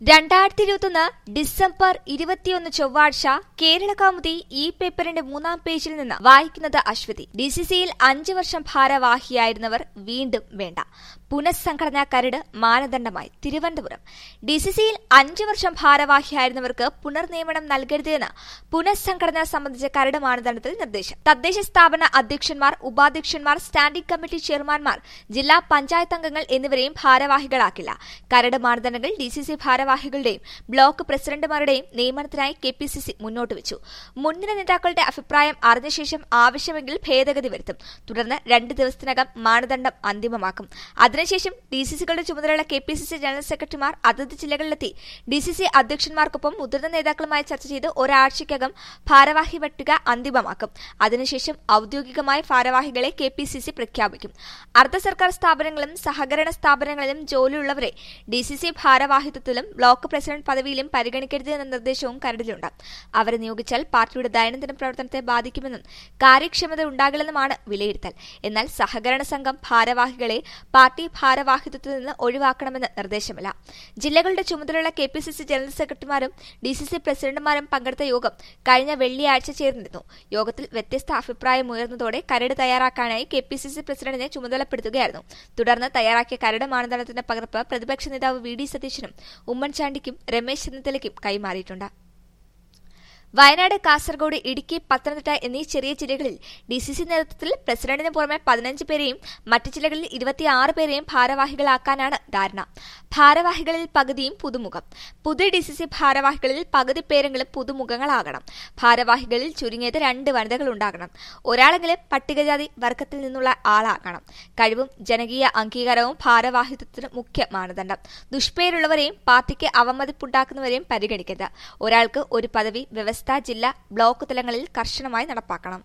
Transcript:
രണ്ടായിരത്തി ഇരുപത്തൊന്ന് ഡിസംബർ ഇരുപത്തിയൊന്ന് ചൊവ്വാഴ്ച കേരള കൗമുദി ഈ പേപ്പറിന്റെ മൂന്നാം പേജിൽ നിന്ന് വായിക്കുന്നത് അശ്വതി ഡിസിസിയിൽ അഞ്ചു വർഷം ഭാരവാഹിയായിരുന്നവർ വീണ്ടും വേണ്ട പുനഃസംഘടനാ കരട് മാനദണ്ഡമായി തിരുവനന്തപുരം ഡിസിസിയിൽ അഞ്ചു വർഷം ഭാരവാഹിയായിരുന്നവർക്ക് പുനർനിയമനം നൽകരുത് എന്ന് പുനഃസംഘടന സംബന്ധിച്ച കരട് മാനദണ്ഡത്തിൽ നിർദ്ദേശം തദ്ദേശ സ്ഥാപന അധ്യക്ഷന്മാർ ഉപാധ്യക്ഷന്മാർ സ്റ്റാൻഡിംഗ് കമ്മിറ്റി ചെയർമാൻമാർ ജില്ലാ പഞ്ചായത്ത് അംഗങ്ങൾ എന്നിവരെയും ഭാരവാഹികളാക്കില്ല കരട് മാനദണ്ഡങ്ങൾ ഡിസിസി ഭാരവാഹികളുടെയും ബ്ലോക്ക് പ്രസിഡന്റുമാരുടെയും നിയമനത്തിനായി കെ പി സി സി മുന്നോട്ട് വെച്ചു മുൻനിര നേതാക്കളുടെ അഭിപ്രായം അറിഞ്ഞ ശേഷം ആവശ്യമെങ്കിൽ ഭേദഗതി വരുത്തും തുടർന്ന് രണ്ട് ദിവസത്തിനകം മാനദണ്ഡം അന്തിമമാക്കും അതിനുശേഷം ഡിസിസികളുടെ ചുമതലയുള്ള K P C C general സെക്രട്ടറിമാർ അതത് ജില്ലകളിലെത്തി ഡിസിസി അധ്യക്ഷന്മാർക്കൊപ്പം മുതിർന്ന നേതാക്കളുമായി ചർച്ച ചെയ്ത് ഒരാഴ്ചയ്ക്കകം ഭാരവാഹി പട്ടിക അന്തിമമാക്കും അതിനുശേഷം ഔദ്യോഗികമായ ഭാരവാഹികളെ കെ പി സി സി പ്രഖ്യാപിക്കും അർദ്ധ സർക്കാർ സ്ഥാപനങ്ങളും സഹകരണ സ്ഥാപനങ്ങളിലും ജോലിയുള്ളവരെ ഡിസിസി ഭാരവാഹിത്വത്തിലും ബ്ലോക്ക് പ്രസിഡന്റ് പദവിയിലും പരിഗണിക്കരുത് എന്ന നിർദ്ദേശവും കരടിലുണ്ട് അവരെ നിയോഗിച്ചാൽ പാർട്ടിയുടെ ദൈനംദിന പ്രവർത്തനത്തെ ബാധിക്കുമെന്നും കാര്യക്ഷമത ഉണ്ടാകില്ലെന്നുമാണ് വിലയിരുത്തൽ എന്നാൽ സഹകരണ സംഘം ഭാരവാഹികളെ പാർട്ടി ഭാരവാഹിത്വത്തിൽ നിന്ന് ഒഴിവാക്കണമെന്ന് നിർദ്ദേശമില്ല ജില്ലകളുടെ ചുമതലയുള്ള K P C C general സെക്രട്ടറിമാരും ഡി സി സി പ്രസിഡന്റുമാരും പങ്കെടുത്ത യോഗം കഴിഞ്ഞ വെള്ളിയാഴ്ച ചേർന്നിരുന്നു യോഗത്തിൽ വ്യത്യസ്ത അഭിപ്രായമുയർന്നതോടെ കരട് തയ്യാറാക്കാനായി കെ പി സി സി പ്രസിഡന്റിനെ ചുമതലപ്പെടുത്തുകയായിരുന്നു തുടർന്ന് തയ്യാറാക്കിയ കരട് മാനദണ്ഡത്തിന്റെ പകർപ്പ് പ്രതിപക്ഷ നേതാവ് വി ഡി സതീശനും ഉമ്മൻചാണ്ടിക്കും രമേശ് ചെന്നിത്തലയ്ക്കും കൈമാറിയിട്ടുണ്ട് വയനാട് കാസർഗോഡ് ഇടുക്കി പത്തനംതിട്ട എന്നീ ചെറിയ ജില്ലകളിൽ ഡി സി സി നേതൃത്വത്തിൽ പ്രസിഡന്റിന് പുറമെ പതിനഞ്ച് പേരെയും മറ്റ് ജില്ലകളിൽ ഇരുപത്തിയാറ് പേരെയും ഭാരവാഹികളാക്കാനാണ് ധാരണ ഭാരവാഹികളിൽ പകുതിയും പുതുമുഖം പുതിയ ഡി സി സി ഭാരവാഹികളിൽ പകുതി പേരെങ്കിലും പുതുമുഖങ്ങളാകണം ഭാരവാഹികളിൽ ചുരുങ്ങിയത് രണ്ട് വനിതകൾ ഉണ്ടാകണം ഒരാളെങ്കിലും പട്ടികജാതി വർഗത്തിൽ നിന്നുള്ള ആളാകണം കഴിവും ജനകീയ അംഗീകാരവും ഭാരവാഹിത്വത്തിന് മുഖ്യ മാനദണ്ഡം ദുഷ്പേരുള്ളവരെയും പാർട്ടിക്ക് അവമതിപ്പുണ്ടാക്കുന്നവരെയും പരിഗണിക്കരുത് ഒരാൾക്ക് ഒരു പദവി വ്യവസ്ഥ ജില്ല ബ്ലോക്ക് തലങ്ങളിൽ കർശനമായി നടപ്പാക്കണം